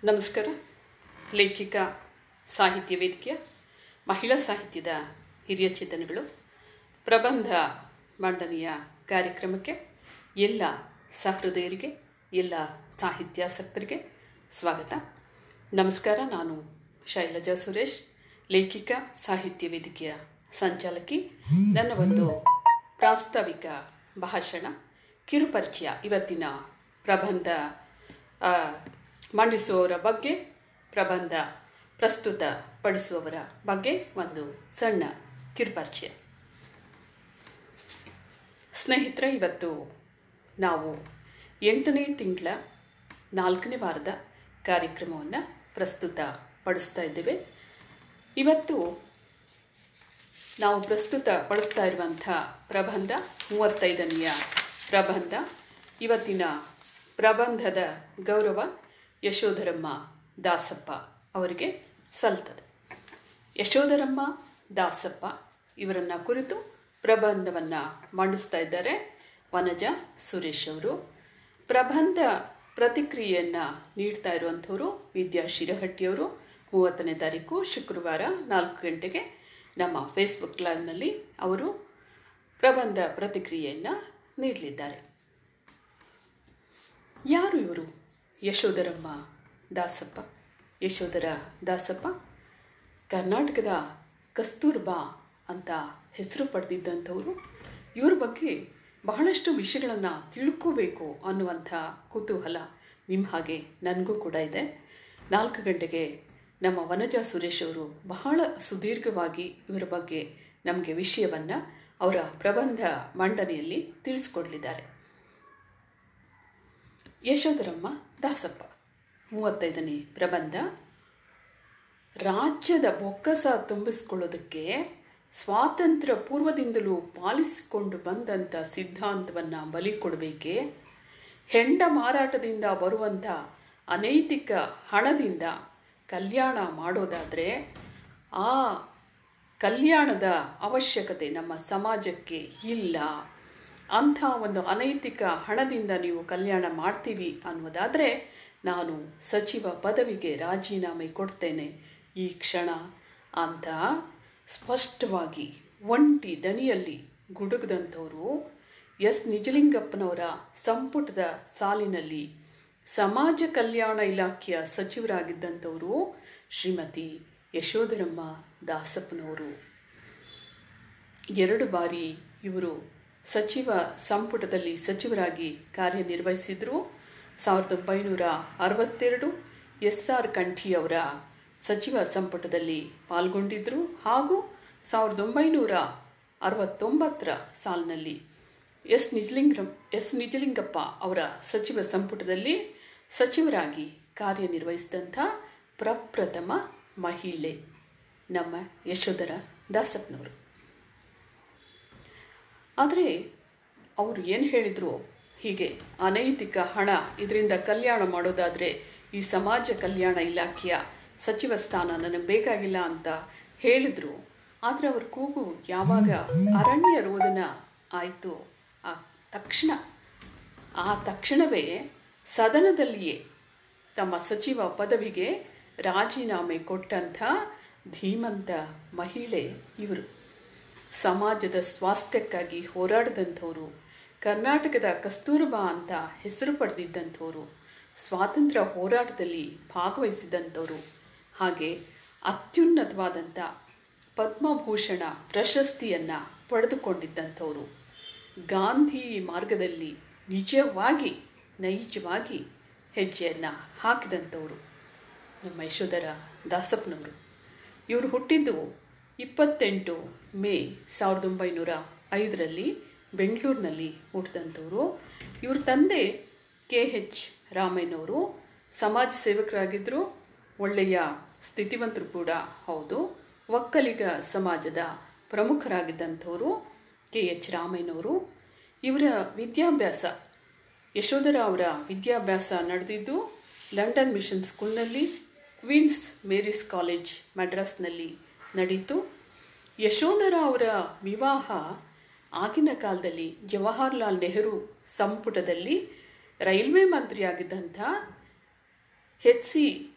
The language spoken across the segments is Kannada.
ನಮಸ್ಕಾರ ಲೇಖಿಕ ಸಾಹಿತ್ಯ ವೇದಿಕೆಯ ಮಹಿಳಾ ಸಾಹಿತ್ಯದ ಹಿರಿಯ ಚೇತನಗಳು ಪ್ರಬಂಧ ಮಂಡನೆಯ ಕಾರ್ಯಕ್ರಮಕ್ಕೆ ಎಲ್ಲ ಸಹೃದಯರಿಗೆ ಎಲ್ಲ ಸಾಹಿತ್ಯಾಸಕ್ತರಿಗೆ ಸ್ವಾಗತ ನಮಸ್ಕಾರ ನಾನು ಶೈಲಜಾ ಸುರೇಶ್ ಲೇಖಿಕ ಸಾಹಿತ್ಯ ವೇದಿಕೆಯ ಸಂಚಾಲಕಿ ನನ್ನ ಒಂದು ಪ್ರಾಸ್ತಾವಿಕ ಭಾಷಣ ಕಿರುಪರಿಚಯ ಇವತ್ತಿನ ಪ್ರಬಂಧ ಆ, ಮಂಡಿಸುವವರ ಬಗ್ಗೆ ಪ್ರಬಂಧ ಪ್ರಸ್ತುತ ಪಡಿಸುವವರ ಬಗ್ಗೆ ಒಂದು ಸಣ್ಣ ಕಿರುಪರಿಚಯ ಸ್ನೇಹಿತರೆ ಇವತ್ತು ನಾವು ಎಂಟನೇ ತಿಂಗಳ ನಾಲ್ಕನೇ ವಾರದ ಕಾರ್ಯಕ್ರಮವನ್ನು ಪ್ರಸ್ತುತ ಪಡಿಸ್ತಾ ಇದ್ದೇವೆ ಇವತ್ತು ನಾವು ಪ್ರಸ್ತುತ ಪಡಿಸ್ತಾ ಇರುವಂಥ ಪ್ರಬಂಧ ಮೂವತ್ತೈದನೆಯ ಪ್ರಬಂಧ ಇವತ್ತಿನ ಪ್ರಬಂಧದ ಗೌರವ ಯಶೋಧರಮ್ಮ ದಾಸಪ್ಪ ಅವರಿಗೆ ಸಲ್ತದೆ ಯಶೋಧರಮ್ಮ ದಾಸಪ್ಪ ಇವರನ್ನು ಕುರಿತು ಪ್ರಬಂಧವನ್ನು ಮಂಡಿಸ್ತಾ ಇದ್ದಾರೆ ವನಜ ಸುರೇಶ್ ಅವರು ಪ್ರಬಂಧ ಪ್ರತಿಕ್ರಿಯೆಯನ್ನು ನೀಡ್ತಾ ಇರುವಂಥವರು ವಿದ್ಯಾ ಶಿರಹಟ್ಟಿಯವರು ಮೂವತ್ತನೇ ತಾರೀಕು ಶುಕ್ರವಾರ ನಾಲ್ಕು ಗಂಟೆಗೆ ನಮ್ಮ ಫೇಸ್ಬುಕ್ ಲೈವ್ನಲ್ಲಿ ಅವರು ಪ್ರಬಂಧ ಪ್ರತಿಕ್ರಿಯೆಯನ್ನು ನೀಡಲಿದ್ದಾರೆ ಯಾರು ಇವರು ಯಶೋಧರಮ್ಮ ದಾಸಪ್ಪ ಯಶೋಧರ ದಾಸಪ್ಪ ಕರ್ನಾಟಕದ ಕಸ್ತೂರ್ಬಾ ಅಂತ ಹೆಸರು ಪಡೆದಿದ್ದಂಥವರು ಇವ್ರ ಬಗ್ಗೆ ಬಹಳಷ್ಟು ವಿಷಯಗಳನ್ನು ತಿಳ್ಕೋಬೇಕು ಅನ್ನುವಂಥ ಕುತೂಹಲ ನಿಮ್ಮ ಹಾಗೆ ನನಗೂ ಕೂಡ ಇದೆ ನಾಲ್ಕು ಗಂಟೆಗೆ ನಮ್ಮ ವನಜಾ ಸುರೇಶ್ ಅವರು ಬಹಳ ಸುದೀರ್ಘವಾಗಿ ಇವರ ಬಗ್ಗೆ ನಮಗೆ ವಿಷಯವನ್ನು ಅವರ ಪ್ರಬಂಧ ಮಂಡನೆಯಲ್ಲಿ ತಿಳಿಸ್ಕೊಡ್ಲಿದ್ದಾರೆ ಯಶೋಧರಮ್ಮ ದಾಸಪ್ಪ ಮೂವತ್ತೈದನೇ ಪ್ರಬಂಧ ರಾಜ್ಯದ ಬೊಕ್ಕಸ ತುಂಬಿಸ್ಕೊಳ್ಳೋದಕ್ಕೆ ಸ್ವಾತಂತ್ರ್ಯ ಪೂರ್ವದಿಂದಲೂ ಪಾಲಿಸಿಕೊಂಡು ಬಂದಂಥ ಸಿದ್ಧಾಂತವನ್ನು ಬಲಿ ಕೊಡಬೇಕೆ ಹೆಂಡ ಮಾರಾಟದಿಂದ ಬರುವಂಥ ಅನೈತಿಕ ಹಣದಿಂದ ಕಲ್ಯಾಣ ಮಾಡೋದಾದರೆ ಆ ಕಲ್ಯಾಣದ ಅವಶ್ಯಕತೆ ನಮ್ಮ ಸಮಾಜಕ್ಕೆ ಇಲ್ಲ ಅಂಥ ಒಂದು ಅನೈತಿಕ ಹಣದಿಂದ ನೀವು ಕಲ್ಯಾಣ ಮಾಡ್ತೀವಿ ಅನ್ನೋದಾದರೆ ನಾನು ಸಚಿವ ಪದವಿಗೆ ರಾಜೀನಾಮೆ ಕೊಡ್ತೇನೆ ಈ ಕ್ಷಣ ಅಂತ ಸ್ಪಷ್ಟವಾಗಿ ಒಂಟಿ ದನಿಯಲ್ಲಿ ಗುಡುಗದಂಥವರು ಎಸ್ ನಿಜಲಿಂಗಪ್ಪನವರ ಸಂಪುಟದ ಸಾಲಿನಲ್ಲಿ ಸಮಾಜ ಕಲ್ಯಾಣ ಇಲಾಖೆಯ ಸಚಿವರಾಗಿದ್ದಂಥವರು ಶ್ರೀಮತಿ ಯಶೋಧರಮ್ಮ ದಾಸಪ್ಪನವರು ಎರಡು ಬಾರಿ ಇವರು ಸಚಿವ ಸಂಪುಟದಲ್ಲಿ ಸಚಿವರಾಗಿ ಕಾರ್ಯನಿರ್ವಹಿಸಿದರು ಸಾವಿರದ ಒಂಬೈನೂರ ಅರವತ್ತೆರಡು ಎಸ್ ಆರ್ ಕಂಠಿಯವರ ಸಚಿವ ಸಂಪುಟದಲ್ಲಿ ಪಾಲ್ಗೊಂಡಿದ್ದರು ಹಾಗೂ ಸಾವಿರದ ಒಂಬೈನೂರ ಅರವತ್ತೊಂಬತ್ತರ ಸಾಲಿನಲ್ಲಿ ಎಸ್ ನಿಜಲಿಂಗ ಎಸ್ ನಿಜಲಿಂಗಪ್ಪ ಅವರ ಸಚಿವ ಸಂಪುಟದಲ್ಲಿ ಸಚಿವರಾಗಿ ಕಾರ್ಯನಿರ್ವಹಿಸಿದಂಥ ಪ್ರಪ್ರಥಮ ಮಹಿಳೆ ನಮ್ಮ ಯಶೋಧರ ದಾಸಪ್ಪನವರು ಆದರೆ ಅವರು ಏನು ಹೇಳಿದರು ಹೀಗೆ ಅನೈತಿಕ ಹಣ ಇದರಿಂದ ಕಲ್ಯಾಣ ಮಾಡೋದಾದರೆ ಈ ಸಮಾಜ ಕಲ್ಯಾಣ ಇಲಾಖೆಯ ಸಚಿವ ಸ್ಥಾನ ನನಗೆ ಬೇಕಾಗಿಲ್ಲ ಅಂತ ಹೇಳಿದರು ಆದರೆ ಅವ್ರ ಕೂಗು ಯಾವಾಗ ಅರಣ್ಯ ರೋದನ ಆಯಿತು ಆ ತಕ್ಷಣ ಆ ತಕ್ಷಣವೇ ಸದನದಲ್ಲಿಯೇ ತಮ್ಮ ಸಚಿವ ಪದವಿಗೆ ರಾಜೀನಾಮೆ ಕೊಟ್ಟಂಥ ಧೀಮಂತ ಮಹಿಳೆ ಇವರು ಸಮಾಜದ ಸ್ವಾಸ್ಥ್ಯಕ್ಕಾಗಿ ಹೋರಾಡಿದಂಥವರು ಕರ್ನಾಟಕದ ಕಸ್ತೂರ್ಬಾ ಅಂತ ಹೆಸರು ಪಡೆದಿದ್ದಂಥವರು ಸ್ವಾತಂತ್ರ್ಯ ಹೋರಾಟದಲ್ಲಿ ಭಾಗವಹಿಸಿದಂಥವರು ಹಾಗೆ ಅತ್ಯುನ್ನತವಾದಂಥ ಪದ್ಮಭೂಷಣ ಪ್ರಶಸ್ತಿಯನ್ನು ಪಡೆದುಕೊಂಡಿದ್ದಂಥವರು ಗಾಂಧಿ ಮಾರ್ಗದಲ್ಲಿ ನಿಜವಾಗಿ ನೈಜವಾಗಿ ಹೆಜ್ಜೆಯನ್ನು ಹಾಕಿದಂಥವರು ನಮ್ಮ ಯಶೋಧರ ದಾಸಪ್ಪನವರು ಇವರು ಹುಟ್ಟಿದ್ದು ಇಪ್ಪತ್ತೆಂಟು ಮೇ ಸಾವಿರದ ಒಂಬೈನೂರ ಐದರಲ್ಲಿ ಬೆಂಗಳೂರಿನಲ್ಲಿ ಹುಟ್ಟಿದಂಥವರು ಇವ್ರ ತಂದೆ ಕೆ ಎಚ್ ರಾಮಯ್ಯನವರು ಸಮಾಜ ಸೇವಕರಾಗಿದ್ದರು ಒಳ್ಳೆಯ ಸ್ಥಿತಿವಂತರು ಕೂಡ ಹೌದು ಒಕ್ಕಲಿಗ ಸಮಾಜದ ಪ್ರಮುಖರಾಗಿದ್ದಂಥವರು ಕೆ ಎಚ್ ರಾಮಯ್ಯನವರು ಇವರ ವಿದ್ಯಾಭ್ಯಾಸ ಯಶೋಧರ ಅವರ ವಿದ್ಯಾಭ್ಯಾಸ ನಡೆದಿದ್ದು ಲಂಡನ್ ಮಿಷನ್ ಸ್ಕೂಲ್ನಲ್ಲಿ ಕ್ವೀನ್ಸ್ ಮೇರಿಸ್ ಕಾಲೇಜ್ ಮಡ್ರಾಸ್ನಲ್ಲಿ ನಡೀತು ಯಶೋಧರ ಅವರ ವಿವಾಹ ಆಗಿನ ಕಾಲದಲ್ಲಿ ಜವಾಹರ್ಲಾಲ್ ನೆಹರು ಸಂಪುಟದಲ್ಲಿ ರೈಲ್ವೆ ಮಂತ್ರಿಯಾಗಿದ್ದಂಥ ಎಚ್ ಸಿ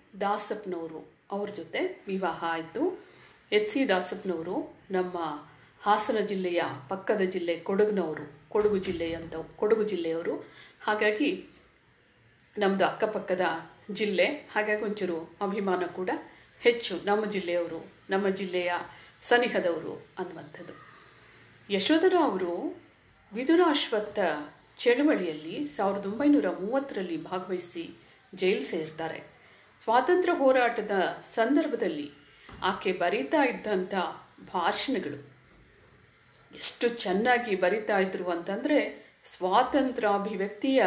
ದಾಸಪ್ಪನವರು ಅವ್ರ ಜೊತೆ ವಿವಾಹ ಆಯಿತು ಎಚ್ ಸಿ ದಾಸಪ್ಪನವರು ನಮ್ಮ ಹಾಸನ ಜಿಲ್ಲೆಯ ಪಕ್ಕದ ಜಿಲ್ಲೆ ಕೊಡಗಿನವರು ಕೊಡಗು ಜಿಲ್ಲೆಯಂತ ಕೊಡಗು ಜಿಲ್ಲೆಯವರು ಹಾಗಾಗಿ ನಮ್ಮದು ಅಕ್ಕಪಕ್ಕದ ಜಿಲ್ಲೆ ಹಾಗಾಗಿ ಒಂಚೂರು ಅಭಿಮಾನ ಕೂಡ ಹೆಚ್ಚು ನಮ್ಮ ಜಿಲ್ಲೆಯವರು ನಮ್ಮ ಜಿಲ್ಲೆಯ ಸನಿಹದವರು ಅನ್ನುವಂಥದ್ದು ಯಶೋಧರ ಅವರು ವಿದುರಾಶ್ವತ್ಥ ಚಳವಳಿಯಲ್ಲಿ ಸಾವಿರದ ಒಂಬೈನೂರ ಮೂವತ್ತರಲ್ಲಿ ಭಾಗವಹಿಸಿ ಜೈಲು ಸೇರ್ತಾರೆ ಸ್ವಾತಂತ್ರ್ಯ ಹೋರಾಟದ ಸಂದರ್ಭದಲ್ಲಿ ಆಕೆ ಬರೀತಾ ಇದ್ದಂಥ ಭಾಷಣಗಳು ಎಷ್ಟು ಚೆನ್ನಾಗಿ ಬರಿತಾ ಇದ್ರು ಅಂತಂದರೆ ಸ್ವಾತಂತ್ರ್ಯಾಭಿವ್ಯಕ್ತಿಯ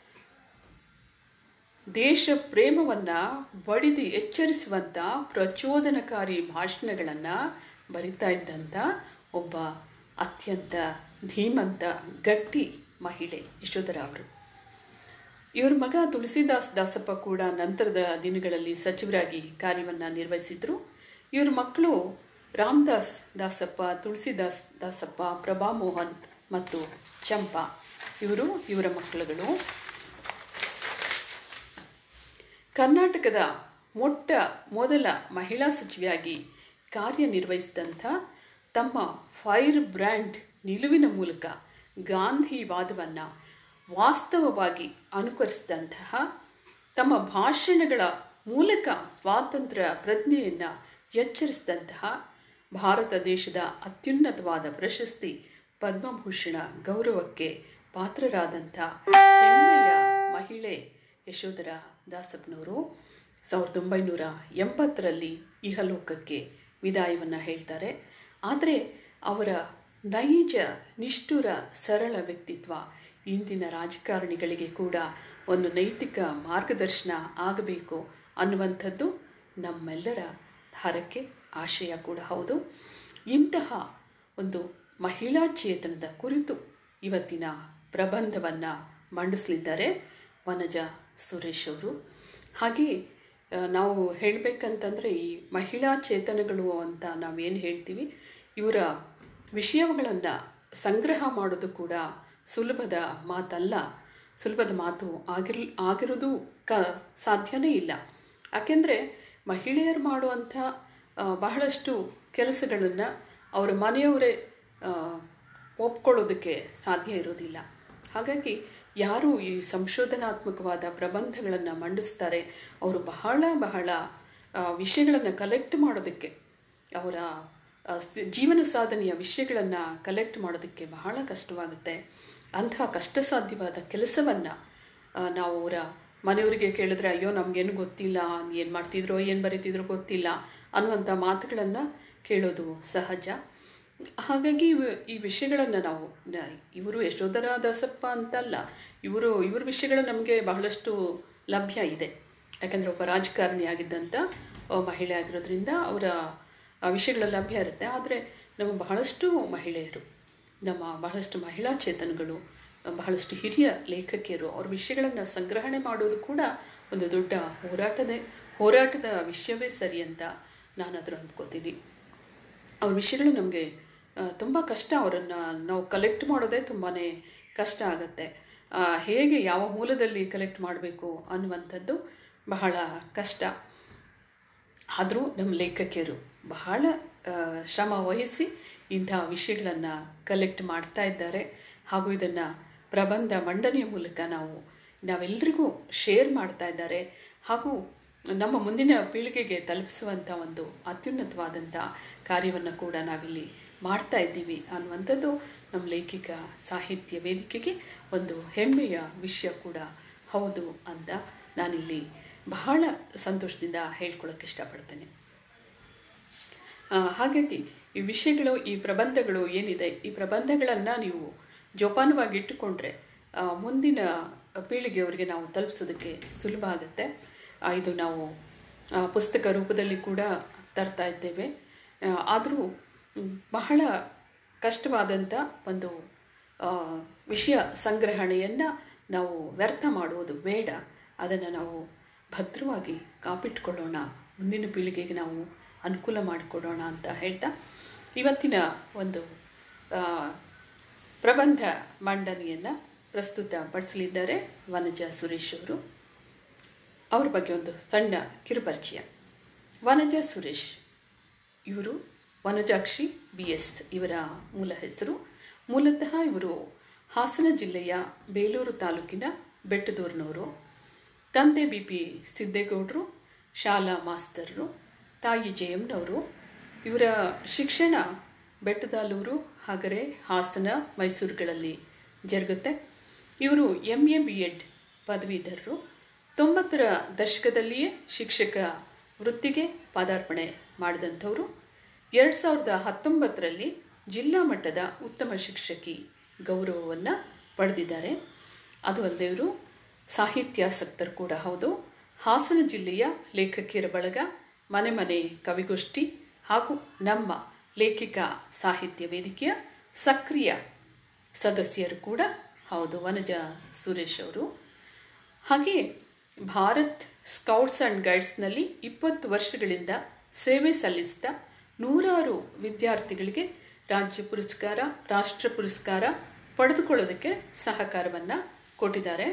ದೇಶ ಪ್ರೇಮವನ್ನು ಬಡಿದು ಎಚ್ಚರಿಸುವಂಥ ಪ್ರಚೋದನಕಾರಿ ಭಾಷಣಗಳನ್ನು ಬರಿತಾ ಇದ್ದಂಥ ಒಬ್ಬ ಅತ್ಯಂತ ಧೀಮಂತ ಗಟ್ಟಿ ಮಹಿಳೆ ಯಶೋಧರ ಅವರು ಇವ್ರ ಮಗ ತುಳಸಿದಾಸ್ ದಾಸಪ್ಪ ಕೂಡ ನಂತರದ ದಿನಗಳಲ್ಲಿ ಸಚಿವರಾಗಿ ಕಾರ್ಯವನ್ನು ನಿರ್ವಹಿಸಿದ್ರು ಇವ್ರ ಮಕ್ಕಳು ರಾಮದಾಸ್ ದಾಸಪ್ಪ ತುಳಸಿದಾಸ್ ದಾಸಪ್ಪ ಪ್ರಭಾ ಮೋಹನ್ ಮತ್ತು ಚಂಪಾ ಇವರು ಇವರ ಮಕ್ಕಳುಗಳು ಕರ್ನಾಟಕದ ಮೊಟ್ಟ ಮೊದಲ ಮಹಿಳಾ ಸಚಿವೆಯಾಗಿ ಕಾರ್ಯನಿರ್ವಹಿಸಿದಂಥ ತಮ್ಮ ಫೈರ್ ಬ್ರ್ಯಾಂಡ್ ನಿಲುವಿನ ಮೂಲಕ ಗಾಂಧಿವಾದವನ್ನು ವಾಸ್ತವವಾಗಿ ಅನುಕರಿಸಿದಂತಹ ತಮ್ಮ ಭಾಷಣಗಳ ಮೂಲಕ ಸ್ವಾತಂತ್ರ್ಯ ಪ್ರಜ್ಞೆಯನ್ನು ಎಚ್ಚರಿಸಿದಂತಹ ಭಾರತ ದೇಶದ ಅತ್ಯುನ್ನತವಾದ ಪ್ರಶಸ್ತಿ ಪದ್ಮಭೂಷಣ ಗೌರವಕ್ಕೆ ಪಾತ್ರರಾದಂಥ ಹೆಮ್ಮೆಯ ಮಹಿಳೆ ಯಶೋಧರ ದಾಸಪ್ಪನವರು ಸಾವಿರದ ಒಂಬೈನೂರ ಎಂಬತ್ತರಲ್ಲಿ ಇಹಲೋಕಕ್ಕೆ ವಿದಾಯವನ್ನು ಹೇಳ್ತಾರೆ ಆದರೆ ಅವರ ನೈಜ ನಿಷ್ಠುರ ಸರಳ ವ್ಯಕ್ತಿತ್ವ ಇಂದಿನ ರಾಜಕಾರಣಿಗಳಿಗೆ ಕೂಡ ಒಂದು ನೈತಿಕ ಮಾರ್ಗದರ್ಶನ ಆಗಬೇಕು ಅನ್ನುವಂಥದ್ದು ನಮ್ಮೆಲ್ಲರ ಹರಕೆ ಆಶಯ ಕೂಡ ಹೌದು ಇಂತಹ ಒಂದು ಮಹಿಳಾ ಚೇತನದ ಕುರಿತು ಇವತ್ತಿನ ಪ್ರಬಂಧವನ್ನು ಮಂಡಿಸಲಿದ್ದಾರೆ ವನಜ ಸುರೇಶ್ ಅವರು ಹಾಗೆ ಆ, ನಾವು ಹೇಳಬೇಕಂತಂದರೆ ಈ ಮಹಿಳಾ ಚೇತನಗಳು ಅಂತ ನಾವೇನು ಹೇಳ್ತೀವಿ ಇವರ ವಿಷಯಗಳನ್ನು ಸಂಗ್ರಹ ಮಾಡೋದು ಕೂಡ ಸುಲಭದ ಮಾತಲ್ಲ ಸುಲಭದ ಮಾತು ಆಗಿರ್ ಆಗಿರೋದು ಕ ಸಾಧ್ಯನೇ ಇಲ್ಲ ಯಾಕೆಂದರೆ ಮಹಿಳೆಯರು ಮಾಡುವಂಥ ಆ, ಬಹಳಷ್ಟು ಕೆಲಸಗಳನ್ನು ಅವರ ಮನೆಯವರೇ ಆ, ಒಪ್ಕೊಳ್ಳೋದಕ್ಕೆ ಸಾಧ್ಯ ಇರೋದಿಲ್ಲ ಹಾಗಾಗಿ ಯಾರು ಈ ಸಂಶೋಧನಾತ್ಮಕವಾದ ಪ್ರಬಂಧಗಳನ್ನು ಮಂಡಿಸ್ತಾರೆ ಅವರು ಬಹಳ ಬಹಳ ವಿಷಯಗಳನ್ನು ಕಲೆಕ್ಟ್ ಮಾಡೋದಕ್ಕೆ ಅವರ ಆ, ಸ್- ಜೀವನ ಸಾಧನೆಯ ವಿಷಯಗಳನ್ನು ಕಲೆಕ್ಟ್ ಮಾಡೋದಕ್ಕೆ ಬಹಳ ಕಷ್ಟವಾಗುತ್ತೆ ಅಂತಹ ಕಷ್ಟ ಸಾಧ್ಯವಾದ ಕೆಲಸವನ್ನು ನಾವು ಅವರ ಮನೆಯವರಿಗೆ ಕೇಳಿದ್ರೆ ಅಯ್ಯೋ ನಮಗೇನು ಗೊತ್ತಿಲ್ಲ ಏನು ಮಾಡ್ತಿದ್ರೋ ಏನು ಬರೀತಿದ್ರೋ ಗೊತ್ತಿಲ್ಲ ಅನ್ನುವಂಥ ಮಾತುಗಳನ್ನು ಕೇಳೋದು ಸಹಜ ಹಾಗಾಗಿ ಇವ್- ಈ ವಿಷಯಗಳನ್ನು ನಾವು ನ- ಇವರು ಯಶೋಧರ ದಾಸಪ್ಪ ಅಂತಲ್ಲ ಇವರು ಇವ್ರ ವಿಷಯಗಳು ನಮಗೆ ಬಹಳಷ್ಟು ಲಭ್ಯ ಇದೆ ಯಾಕಂದರೆ ಒಬ್ಬ ರಾಜಕಾರಣಿ ಆಗಿದ್ದಂಥ ಆ, ಮಹಿಳೆ ಆಗಿರೋದ್ರಿಂದ ಅವರ ಆ ವಿಷಯಗಳ ಲಭ್ಯ ಇರುತ್ತೆ ಆದರೆ ನಮ್ಮ ಬಹಳಷ್ಟು ಮಹಿಳೆಯರು ನಮ್ಮ ಬಹಳಷ್ಟು ಮಹಿಳಾ ಚೇತನಗಳು ಬಹಳಷ್ಟು ಹಿರಿಯ ಲೇಖಕಿಯರು ಅವ್ರ ವಿಷಯಗಳನ್ನು ಸಂಗ್ರಹಣೆ ಮಾಡೋದು ಕೂಡ ಒಂದು ದೊಡ್ಡ ಹೋರಾಟದೇ ಹೋರಾಟದ ವಿಷಯವೇ ಸರಿ ಅಂತ ನಾನು ಅದರ ಅಂದ್ಕೋತೀನಿ ಅವ್ರ ವಿಷಯಗಳು ನಮಗೆ ತುಂಬ ಕಷ್ಟ ಅವರನ್ನು ನಾವು ಕಲೆಕ್ಟ್ ಮಾಡೋದೇ ತುಂಬಾ ಕಷ್ಟ ಆಗುತ್ತೆ ಆ, ಹೇಗೆ ಯಾವ ಮೂಲದಲ್ಲಿ ಕಲೆಕ್ಟ್ ಮಾಡಬೇಕು ಅನ್ನುವಂಥದ್ದು ಬಹಳ ಕಷ್ಟ ಆದರೂ ನಮ್ಮ ಲೇಖಕಿಯರು ಬಹಳ ಆ, ಶ್ರಮ ವಹಿಸಿ ಇಂಥ ವಿಷಯಗಳನ್ನು ಕಲೆಕ್ಟ್ ಮಾಡ್ತಾ ಇದ್ದಾರೆ ಹಾಗೂ ಇದನ್ನು ಪ್ರಬಂಧ ಮಂಡನೆಯ ಮೂಲಕ ನಾವು ನಾವೆಲ್ಲರಿಗೂ ಶೇರ್ ಮಾಡ್ತಾ ಇದ್ದಾರೆ ಹಾಗೂ ನಮ್ಮ ಮುಂದಿನ ಪೀಳಿಗೆಗೆ ತಲುಪಿಸುವಂಥ ಒಂದು ಅತ್ಯುನ್ನತವಾದಂಥ ಕಾರ್ಯವನ್ನು ಕೂಡ ನಾವಿಲ್ಲಿ ಮಾಡ್ತಾ ಇದ್ದೀವಿ ಅನ್ನುವಂಥದ್ದು ನಮ್ಮ ಲೇಖಿಕ ಸಾಹಿತ್ಯ ವೇದಿಕೆಗೆ ಒಂದು ಹೆಮ್ಮೆಯ ವಿಷಯ ಕೂಡ ಹೌದು ಅಂತ ನಾನಿಲ್ಲಿ ಬಹಳ ಸಂತೋಷದಿಂದ ಹೇಳ್ಕೊಳ್ಳೋಕೆ ಇಷ್ಟಪಡ್ತೇನೆ ಆ, ಹಾಗಾಗಿ ಈ ವಿಷಯಗಳು ಈ ಪ್ರಬಂಧಗಳು ಏನಿದೆ ಈ ಪ್ರಬಂಧಗಳನ್ನು ನೀವು ಜೋಪಾನವಾಗಿ ಇಟ್ಟುಕೊಂಡ್ರೆ ಆ, ಮುಂದಿನ ಪೀಳಿಗೆಯವರಿಗೆ ನಾವು ತಲುಪಿಸೋದಕ್ಕೆ ಸುಲಭ ಆಗುತ್ತೆ ಆ, ಇದು ನಾವು ಆ, ಪುಸ್ತಕ ರೂಪದಲ್ಲಿ ಕೂಡ ತರ್ತಾ ಇದ್ದೇವೆ ಆದರೂ ಬಹಳ ಕಷ್ಟವಾದಂಥ ಒಂದು ಆ, ವಿಷಯ ಸಂಗ್ರಹಣೆಯನ್ನು ನಾವು ವ್ಯರ್ಥ ಮಾಡುವುದು ಬೇಡ ಅದನ್ನು ನಾವು ಭದ್ರವಾಗಿ ಕಾಪಿಟ್ಕೊಳ್ಳೋಣ ಮುಂದಿನ ಪೀಳಿಗೆಗೆ ನಾವು ಅನುಕೂಲ ಮಾಡಿಕೊಡೋಣ ಅಂತ ಹೇಳ್ತಾ ಇವತ್ತಿನ ಒಂದು ಆ, ಪ್ರಬಂಧ ಮಂಡನೆಯನ್ನು ಪ್ರಸ್ತುತ ಪಡಿಸಲಿದ್ದಾರೆ ವನಜ ಸುರೇಶ್ ಅವರು ಅವ್ರ ಬಗ್ಗೆ ಒಂದು ಸಣ್ಣ ಕಿರುಪರಿಚಯ ವನಜಾ ಸುರೇಶ್ ಇವರು ವನಜಾಕ್ಷಿ ಬಿ ಎಸ್ ಇವರ ಮೂಲ ಹೆಸರು ಮೂಲತಃ ಇವರು ಹಾಸನ ಜಿಲ್ಲೆಯ ಬೇಲೂರು ತಾಲೂಕಿನ ಬೆಟ್ಟದೂರಿನವರು ತಂದೆ ಬಿ ಪಿ ಸಿದ್ದೇಗೌಡರು ಶಾಲಾ ಮಾಸ್ತರರು ತಾಯಿ ಜಯಮ್ಮನವರು ಇವರ ಶಿಕ್ಷಣ ಬೆಟ್ಟದಾಲೂರು ಹಗರೆ ಹಾಸನ ಮೈಸೂರುಗಳಲ್ಲಿ ಜರುಗುತ್ತೆ ಇವರು ಎಮ್ ಎ ಬಿ ಎಡ್ ಪದವೀಧರರು ತೊಂಬತ್ತರ ದಶಕದಲ್ಲಿಯೇ ಶಿಕ್ಷಕ ವೃತ್ತಿಗೆ ಪಾದಾರ್ಪಣೆ ಮಾಡಿದಂಥವರು ಎರಡು ಸಾವಿರದ ಹತ್ತೊಂಬತ್ತರಲ್ಲಿ ಜಿಲ್ಲಾ ಮಟ್ಟದ ಉತ್ತಮ ಶಿಕ್ಷಕಿ ಗೌರವವನ್ನು ಪಡೆದಿದ್ದಾರೆ ಅದು ಅಲ್ಲದೆ ಇವರು ಸಾಹಿತ್ಯಾಸಕ್ತರು ಕೂಡ ಹೌದು ಹಾಸನ ಜಿಲ್ಲೆಯ ಲೇಖಕಿಯರ ಬಳಗ ಮನೆ ಮನೆ ಕವಿಗೋಷ್ಠಿ ಹಾಗೂ ನಮ್ಮ ಲೇಖಿಕಾ ಸಾಹಿತ್ಯ ವೇದಿಕೆಯ ಸಕ್ರಿಯ ಸದಸ್ಯರು ಕೂಡ ಹೌದು ವನಜ ಸುರೇಶ್ ಅವರು ಹಾಗೆ ಭಾರತ್ ಸ್ಕೌಟ್ಸ್ ಆ್ಯಂಡ್ ಗೈಡ್ಸ್ನಲ್ಲಿ ಇಪ್ಪತ್ತು ವರ್ಷಗಳಿಂದ ಸೇವೆ ಸಲ್ಲಿಸಿದ ನೂರಾರು ವಿದ್ಯಾರ್ಥಿಗಳಿಗೆ ರಾಜ್ಯ ಪುರಸ್ಕಾರ ರಾಷ್ಟ್ರ ಪುರಸ್ಕಾರ ಪಡೆದುಕೊಳ್ಳೋದಕ್ಕೆ ಸಹಕಾರವನ್ನು ಕೊಟ್ಟಿದ್ದಾರೆ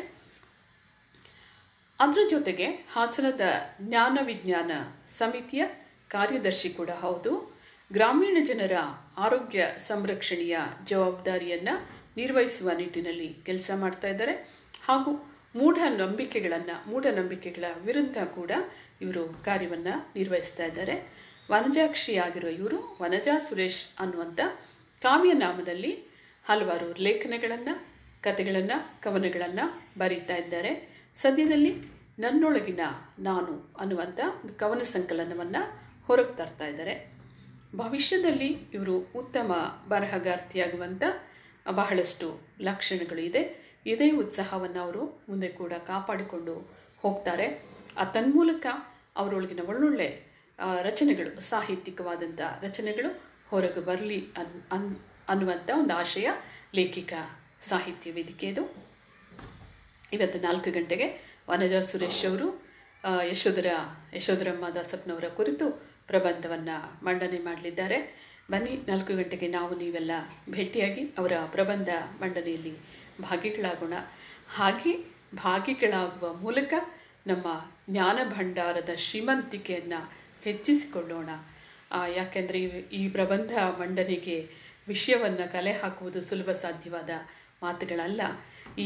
ಅದರ ಜೊತೆಗೆ ಹಾಸನದ ಜ್ಞಾನ ವಿಜ್ಞಾನ ಸಮಿತಿಯ ಕಾರ್ಯದರ್ಶಿ ಕೂಡ ಹೌದು ಗ್ರಾಮೀಣ ಜನರ ಆರೋಗ್ಯ ಸಂರಕ್ಷಣೆಯ ಜವಾಬ್ದಾರಿಯನ್ನು ನಿರ್ವಹಿಸುವ ನಿಟ್ಟಿನಲ್ಲಿ ಕೆಲಸ ಮಾಡ್ತಾ ಇದ್ದಾರೆ ಹಾಗೂ ಮೂಢನಂಬಿಕೆಗಳನ್ನು ಮೂಢನಂಬಿಕೆಗಳ ವಿರುದ್ಧ ಕೂಡ ಇವರು ಕಾರ್ಯವನ್ನು ನಿರ್ವಹಿಸ್ತಾ ಇದ್ದಾರೆ ವನಜಾಕ್ಷಿ ಆಗಿರೋ ಇವರು ವನಜಾ ಸುರೇಶ್ ಅನ್ನುವಂಥ ಕಾವ್ಯನಾಮದಲ್ಲಿ ಹಲವಾರು ಲೇಖನಗಳನ್ನು ಕಥೆಗಳನ್ನು ಕವನಗಳನ್ನು ಬರೀತಾ ಇದ್ದಾರೆ ಸದ್ಯದಲ್ಲಿ ನನ್ನೊಳಗಿನ ನಾನು ಅನ್ನುವಂಥ ಒಂದು ಕವನ ಸಂಕಲನವನ್ನು ಹೊರಗೆ ತರ್ತಾ ಇದ್ದಾರೆ ಭವಿಷ್ಯದಲ್ಲಿ ಇವರು ಉತ್ತಮ ಬರಹಗಾರ್ತಿಯಾಗುವಂಥ ಬಹಳಷ್ಟು ಲಕ್ಷಣಗಳು ಇದೆ ಇದೇ ಉತ್ಸಾಹವನ್ನು ಅವರು ಮುಂದೆ ಕೂಡ ಕಾಪಾಡಿಕೊಂಡು ಹೋಗ್ತಾರೆ ಆ ತನ್ಮೂಲಕ ಅವರೊಳಗಿನ ಒಳ್ಳೊಳ್ಳೆ ರಚನೆಗಳು ಸಾಹಿತ್ಯಿಕವಾದಂಥ ರಚನೆಗಳು ಹೊರಗೆ ಬರಲಿ ಅನ್ ಅನ್ ಅನ್ನುವಂಥ ಒಂದು ಆಶಯ ಲೇಖಿಕಾ ಸಾಹಿತ್ಯ ವೇದಿಕೆ ಇದು ಇವತ್ತು ನಾಲ್ಕು ಗಂಟೆಗೆ ವನಜಾ ಸುರೇಶ್ ಅವರು ಯಶೋಧರ ಯಶೋಧರಮ್ಮ ದಾಸಪ್ಪನವರ ಕುರಿತು ಪ್ರಬಂಧವನ್ನು ಮಂಡನೆ ಮಾಡಲಿದ್ದಾರೆ ಬನ್ನಿ ನಾಲ್ಕು ಗಂಟೆಗೆ ನಾವು ನೀವೆಲ್ಲ ಭೇಟಿಯಾಗಿ ಅವರ ಪ್ರಬಂಧ ಮಂಡನೆಯಲ್ಲಿ ಭಾಗಿಗಳಾಗೋಣ ಹಾಗೆ ಭಾಗಿಗಳಾಗುವ ಮೂಲಕ ನಮ್ಮ ಜ್ಞಾನ ಭಂಡಾರದ ಶ್ರೀಮಂತಿಕೆಯನ್ನು ಹೆಚ್ಚಿಸಿಕೊಳ್ಳೋಣ ಯಾಕೆಂದರೆ ಈ ಪ್ರಬಂಧ ಮಂಡನೆಗೆ ವಿಷಯವನ್ನು ಕಲೆ ಹಾಕುವುದು ಸುಲಭ ಸಾಧ್ಯವಾದ ಮಾತುಗಳಲ್ಲ ಈ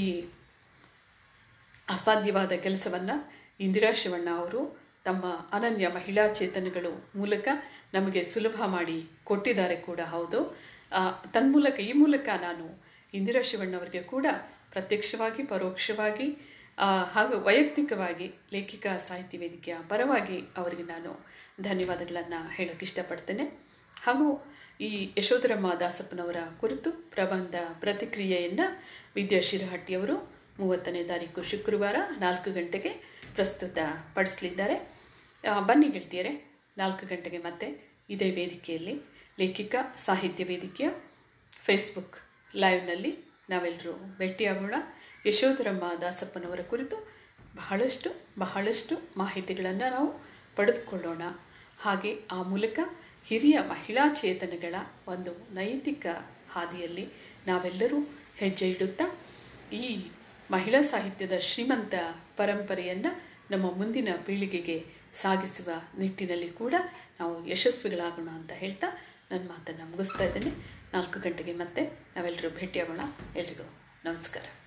ಅಸಾಧ್ಯವಾದ ಕೆಲಸವನ್ನು ಇಂದಿರಾ ಶಿವಣ್ಣ ಅವರು ತಮ್ಮ ಅನನ್ಯ ಮಹಿಳಾ ಚೇತನಗಳು ಮೂಲಕ ನಮಗೆ ಸುಲಭ ಮಾಡಿ ಕೊಟ್ಟಿದ್ದಾರೆ ಕೂಡ ಹೌದು ತನ್ಮೂಲಕ ಈ ಮೂಲಕ ನಾನು ಇಂದಿರಾ ಶಿವಣ್ಣವರಿಗೆ ಕೂಡ ಪ್ರತ್ಯಕ್ಷವಾಗಿ ಪರೋಕ್ಷವಾಗಿ ಹಾಗೂ ವೈಯಕ್ತಿಕವಾಗಿ ಲೇಖಿಕಾ ಸಾಹಿತ್ಯ ವೇದಿಕೆಯ ಪರವಾಗಿ ಅವರಿಗೆ ನಾನು ಧನ್ಯವಾದಗಳನ್ನು ಹೇಳೋಕ್ಕೆ ಇಷ್ಟಪಡ್ತೇನೆ ಹಾಗೂ ಈ ಯಶೋಧರಮ್ಮ ದಾಸಪ್ಪನವರ ಕುರಿತು ಪ್ರಬಂಧ ಪ್ರತಿಕ್ರಿಯೆಯನ್ನು ವಿದ್ಯಾ ಶಿರಹಟ್ಟಿಯವರು ಮೂವತ್ತನೇ ತಾರೀಕು ಶುಕ್ರವಾರ ನಾಲ್ಕು ಗಂಟೆಗೆ ಪ್ರಸ್ತುತ ಪಡಿಸಲಿದ್ದಾರೆ ಬನ್ನಿ ಗೆಳತಿಯರೆ ನಾಲ್ಕು ಗಂಟೆಗೆ ಮತ್ತೆ ಇದೇ ವೇದಿಕೆಯಲ್ಲಿ ಲೇಖಿಕಾ ಸಾಹಿತ್ಯ ವೇದಿಕೆಯ ಫೇಸ್ಬುಕ್ ಲೈವ್ನಲ್ಲಿ ನಾವೆಲ್ಲರೂ ಭೇಟಿಯಾಗೋಣ ಯಶೋಧರಮ್ಮ ದಾಸಪ್ಪನವರ ಕುರಿತು ಬಹಳಷ್ಟು ಬಹಳಷ್ಟು ಮಾಹಿತಿಗಳನ್ನು ನಾವು ಪಡೆದುಕೊಳ್ಳೋಣ ಹಾಗೆ ಆ ಮೂಲಕ ಹಿರಿಯ ಮಹಿಳಾ ಚೇತನಗಳ ಒಂದು ನೈತಿಕ ಹಾದಿಯಲ್ಲಿ ನಾವೆಲ್ಲರೂ ಹೆಜ್ಜೆ ಇಡುತ್ತಾ ಈ ಮಹಿಳಾ ಸಾಹಿತ್ಯದ ಶ್ರೀಮಂತ ಪರಂಪರೆಯನ್ನು ನಮ್ಮ ಮುಂದಿನ ಪೀಳಿಗೆಗೆ ಸಾಗಿಸುವ ನಿಟ್ಟಿನಲ್ಲಿ ಕೂಡ ನಾವು ಯಶಸ್ವಿಗಳಾಗೋಣ ಅಂತ ಹೇಳ್ತಾ ನನ್ನ ಮಾತನ್ನು ಮುಗಿಸ್ತಾ ಇದ್ದೇನೆ ನಾಲ್ಕು ಗಂಟೆಗೆ ಮತ್ತೆ ನಾವೆಲ್ಲರೂ ಭೇಟಿಯಾಗೋಣ ಎಲ್ರಿಗೂ ನಮಸ್ಕಾರ